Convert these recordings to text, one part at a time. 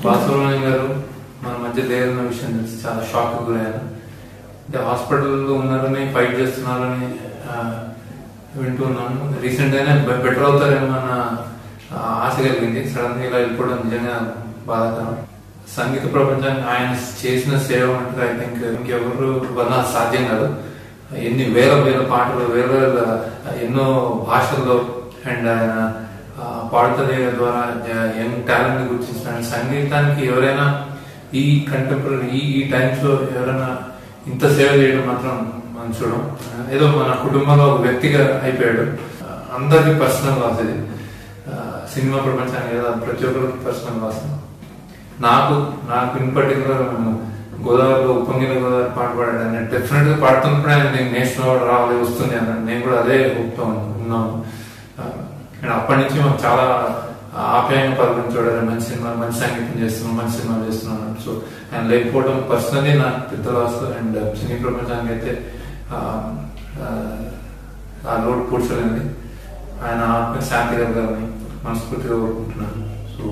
బాలసుబ్రహ్మణ్యం గారు మన మధ్య లేరన్న విషయం తెలిసి చాలా షాక్ గురయ్యాను అంటే హాస్పిటల్లో ఉన్నారని ఫైట్ చేస్తున్నారని ఆ, వింటున్నాను రీసెంట్ గానే బెటర్ అవుతారేమో అన్న ఆ, ఆశ కలిగింది సడన్ గా ఇలా వెళ్ళిపోవడం నిజంగా బాధాకరం సంగీత ప్రపంచానికి ఆయన చేసిన సేవ అంటే ఐ థింక్ ఇంకెవరు వల్ల సాధ్యం కాదు ఎన్ని వేల వేల పాటలు వేల వేల ఎన్నో భాషల్లో అండ్ ఆయన ఆ, పాడుతదే ద్వారా యంగ్ టాలెంట్ ని గుర్తించిన సంగీతానికి ఎవరైనా ఈ కంటెంపరీ ఈ ఈ టైమ్స్ లో ఎవరైనా ఇంత సేవ చేయడం మాత్రం మనం చూడం ఏదో మన కుటుంబంలో ఒక వ్యక్తిగా అయిపోయాడు ఆ, అందరికీ పర్సనల్ లాస్ ఇది ఆ, సినిమా ప్రపంచానికి కదా ప్రతి ఒక్కరికి పర్సనల్ లాస్ నాకు నాకు ఇన్ పర్టికులర్ మేము గోదావరిలో ఉప్పొంగిన గోదావరి పాట పాడాడు నేను డెఫినెట్ గా పాడుతున్నప్పుడు ఆయన నేను నేషనల్ అవార్డు రావాలి వస్తుంది అన్నాడు నేను కూడా అదే హోప్తో ఉన్నాను ఆ, అండ్ అప్పటి నుంచి మాకు చాలా ఆప్యాయంగా పలకరించాడు మంచి సినిమా మంచి సంగీతం చేస్తున్నాం మంచి సినిమా చేస్తున్నాం అన్నాడు. సో ఆయన లేకపోవడం పర్సనలీ నాకు పెద్ద లాస్ అండ్ సినీ ప్రపంచానికి అయితే ఆ, ఆ, ఆ లోడ్ పూడ్చలేంది ఆయన ఆత్మ శాంతి కలగాలని మనస్ఫూర్తిగా కోరుకుంటున్నాను సో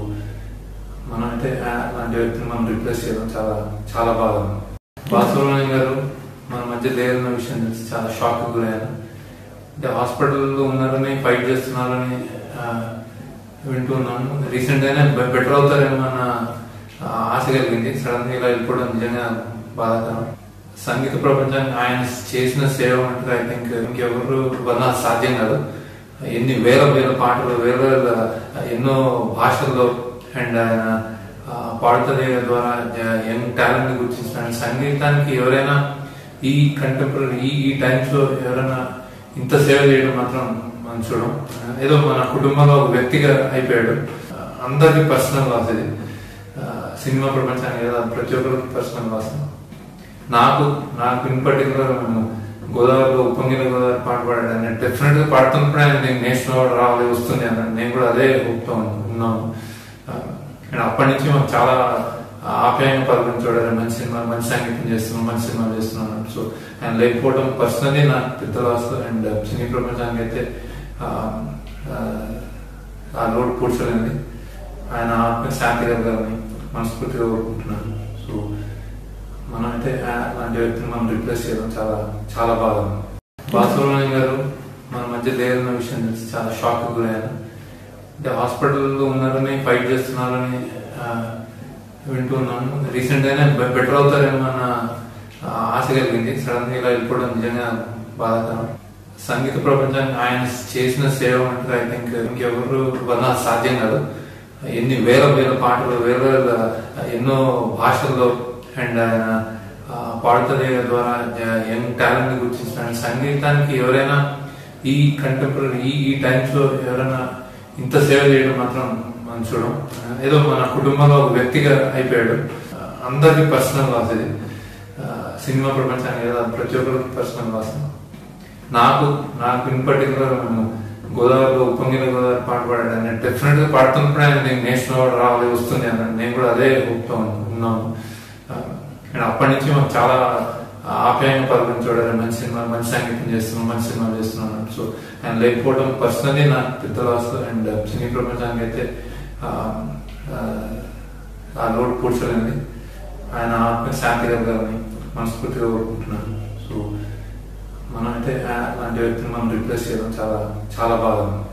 మనం అయితే అలాంటి వ్యక్తిని మనం రిప్లేస్ చేయడం చాలా చాలా బాగా బాలసుబ్రహ్మణ్యం గారు మన మధ్య లేరన్న విషయం తెలిసి చాలా షాక్ గురయ్యాను అంటే హాస్పిటల్లో ఉన్నారని ఫైట్ చేస్తున్నారని ఆ, వింటున్నాను రీసెంట్ గానే బెటర్ అవుతారేమో అన్న ఆ, ఆశ కలిగింది సడన్ గా ఇలా వెళ్ళిపోవడం నిజంగా బాధాకరం సంగీత ప్రపంచానికి ఆయన చేసిన సేవ అంటే ఐ థింక్ ఇంకెవరు వల్ల సాధ్యం కాదు ఎన్ని వేల వేల పాటలు వేల వేల ఎన్నో భాషల్లో అండ్ ఆయన ఆ, పాడుతదే ద్వారా యంగ్ టాలెంట్ ని గుర్తించిన సంగీతానికి ఎవరైనా ఈ కంటెంపరీ ఈ ఈ టైమ్స్ లో ఎవరైనా ఇంత సేవ చేయడం మాత్రం మనం చూడం ఏదో మన కుటుంబంలో ఒక వ్యక్తిగా అయిపోయాడు ఆ, అందరికీ పర్సనల్ లాస్ ఇది ఆ, సినిమా ప్రపంచానికి కదా ప్రతి ఒక్కరికి పర్సనల్ లాస్ నాకు నాకు ఇన్ పర్టికులర్ మేము గోదావరిలో ఉప్పొంగిన గోదావరి పాట పాడాడు నేను డెఫినెట్ గా పాడుతున్నప్పుడు ఆయన నేను నేషనల్ అవార్డు రావాలి వస్తుంది అన్నాడు నేను కూడా అదే హోప్తో ఉన్నాను ఆ, అండ్ అప్పటి నుంచి మాకు చాలా ఆప్యాయంగా పలకరించాడు మంచి సినిమా మంచి సంగీతం చేస్తున్నాం మంచి సినిమా చేస్తున్నాం అన్నాడు. సో ఆయన లేకపోవడం పర్సనలీ నాకు పెద్ద లాస్ అండ్ సినీ ప్రపంచానికి అయితే ఆ, ఆ, ఆ లోడ్ పూడ్చలేంది ఆయన ఆత్మ శాంతి కలగాలని మనస్ఫూర్తిగా కోరుకుంటున్నాను సో మనం అయితే అలాంటి వ్యక్తిని మనం రిప్లేస్ చేయడం చాలా చాలా బాగా బాలసుబ్రహ్మణ్యం గారు మన మధ్య లేరన్న విషయం తెలిసి చాలా షాక్ గురయ్యాను అంటే హాస్పిటల్లో ఉన్నారని ఫైట్ చేస్తున్నారని ఆ, వింటున్నాను రీసెంట్ గానే బెటర్ అవుతారేమో అన్న ఆ, ఆశ కలిగింది సడన్ గా ఇలా వెళ్ళిపోవడం నిజంగా బాధాకరం సంగీత ప్రపంచానికి ఆయన చేసిన సేవ అంటే ఐ థింక్ ఇంకెవరు వల్ల సాధ్యం కాదు ఎన్ని వేల వేల పాటలు వేల వేల ఎన్నో భాషల్లో అండ్ ఆయన ఆ, పాడుతదే ద్వారా యంగ్ టాలెంట్ ని గుర్తించిన సంగీతానికి ఎవరైనా ఈ కంటెంపరీ ఈ ఈ టైమ్స్ లో ఎవరైనా ఇంత సేవ చేయడం మాత్రం మనం చూడం ఏదో మన కుటుంబంలో ఒక వ్యక్తిగా అయిపోయాడు ఆ, అందరికీ పర్సనల్ లాస్ ఇది ఆ, సినిమా ప్రపంచానికి కదా ప్రతి ఒక్కరికి పర్సనల్ లాస్ నాకు నాకు ఇన్ పర్టికులర్ మేము గోదావరిలో ఉప్పొంగిన గోదావరి పాట పాడాడు నేను డెఫినెట్ గా పాడుతున్నప్పుడు ఆయన నేను నేషనల్ అవార్డు రావాలి వస్తుంది అన్నాడు నేను కూడా అదే హోప్తో ఉన్నాను ఆ, అండ్ అప్పటి నుంచి మాకు చాలా ఆప్యాయంగా పలకరించాడు మంచి సినిమా మంచి సంగీతం చేస్తున్నాం మంచి సినిమా చేస్తున్నాం అన్నాడు. సో ఆయన లేకపోవడం పర్సనలీ నాకు పెద్ద లాస్ అండ్ సినీ ప్రపంచానికి అయితే ఆ, ఆ, ఆ లోడ్ పూడ్చలేంది ఆయన ఆత్మ శాంతి కలగాలని మనస్ఫూర్తిగా కోరుకుంటున్నాను సో మనం అయితే అలాంటి వ్యక్తిని మనం రిప్లేస్ చేయడం చాలా చాలా బాగా